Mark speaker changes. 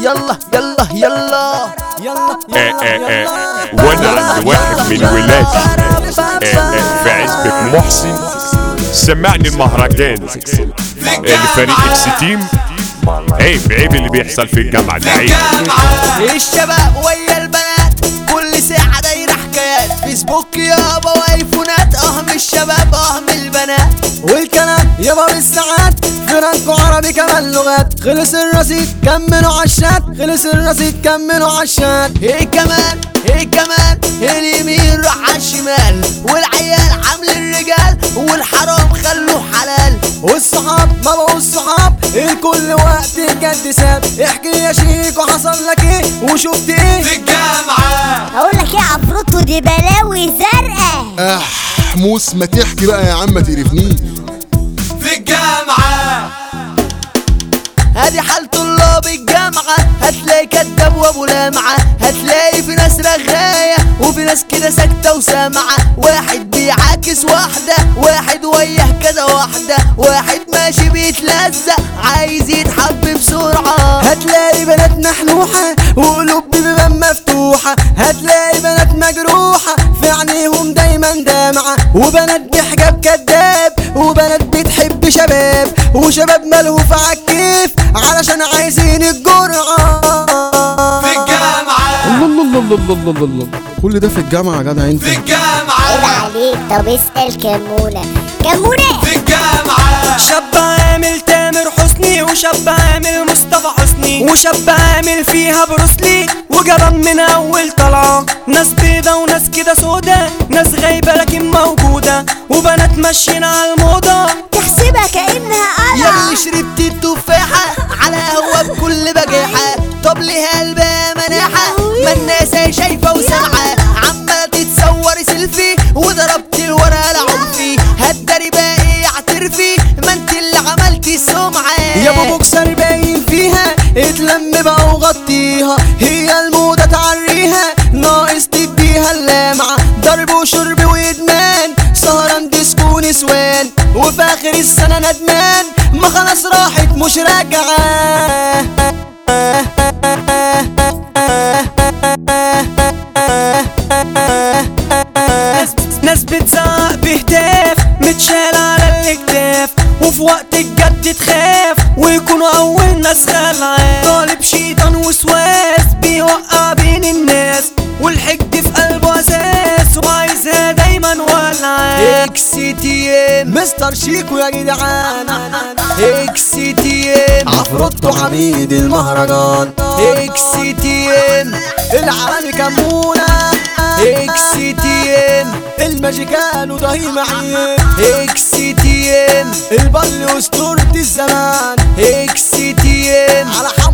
Speaker 1: يلا يلا يلا
Speaker 2: يلا
Speaker 3: آه، آه، آه. وانا عند واحد من ولادي آه، آه، في عزبة محسن سمعني المهرجان آه، لفريق اكس تيم عيب عيب اللي بيحصل في الجامعة ده عيب
Speaker 1: الشباب ويا البنات كل ساعة دايرة حكايات فيسبوك يابا وايفونات اهم الشباب اهم البنات
Speaker 2: والكلام يابا بالساعات فرنك وعربي كمان لغات خلص الرصيد كملوا عشات خلص الرصيد كملوا عشات
Speaker 1: ايه كمان ايه كمان اليمين راح على الشمال والعيال عامل الرجال والحرام خلوه حلال
Speaker 2: والصحاب ما بقوا الصحاب الكل وقت الجد ساب احكي يا شيك وحصل لك ايه وشفت ايه
Speaker 4: هقول لك ايه عفروتو دي بلاوي زرقاء
Speaker 5: اح موس ما تحكي بقى يا عم ما تقرفنيش
Speaker 1: ادي حال طلاب الجامعة هتلاقي كداب وابو لامعة هتلاقي في ناس رغاية وفي ناس كده ساكتة وسامعة واحد بيعاكس واحدة واحد وياه كده واحدة واحد ماشي بيتلزق عايز يتحب بسرعة
Speaker 2: هتلاقي بنات محلوحة وقلوب بيبان مفتوحة هتلاقي بنات مجروحة في عينيهم دايما دامعة وبنات بحجاب كداب وبنات بتحب شباب وشباب ملهوف عالكيف علشان عايزين الجرعة في الجامعة
Speaker 5: الله الله الله الله الله الله كل ده في الجامعة يا جدع انت
Speaker 4: عيب عليك طب اسأل كمونة كمونة
Speaker 2: شاب عامل تامر حسني وشاب عامل مصطفى حسني وشاب عامل فيها بروسلي وجبان من اول طلعه ناس بيضة وناس كده سودا ناس غايبة لكن موجودة وبنات ماشيين على الموضة
Speaker 4: تحسبها كأنها
Speaker 1: يا
Speaker 4: قلعة
Speaker 1: اللي شربت التفاحة على قهوة بكل بجاحة طب ليه قلبها مناحة ما الناس هي شايفة وسامعة عمالة تتصور سيلفي وضربت الورقة العنفي هتداري بقى ايه اعترفي ما انت اللي عملتي السمعة
Speaker 2: يا ابو بوكسر باين فيها اتلم بقى وغطيها هي الموضة تعريها ناقص تديها اللامعة ضرب وشرب وادمان سهران ديسكو نسوان وفي اخر السنة ندمان ما خلاص راحت مش راجعة ناس ناس بتزعق بهتاف متشال على الاكتاف وفي وقت الجد تخاف ويكونوا اول ناس خلعان طالب شيطان وسواس بيوقع بين الناس والحقد في قلبه اساس وعايزها دايما ولعان
Speaker 1: اكس تي ام
Speaker 2: مستر شيكو يا جدعان
Speaker 1: اكس تي ام
Speaker 2: عفروتو عميد المهرجان
Speaker 1: اكس تي ام
Speaker 2: العالمي كمونة
Speaker 1: اكس تي ام
Speaker 2: الماجيكان وضهيم عين
Speaker 1: اكس تي ام
Speaker 2: البل اسطورة الزمان
Speaker 1: اكس تي ام
Speaker 2: على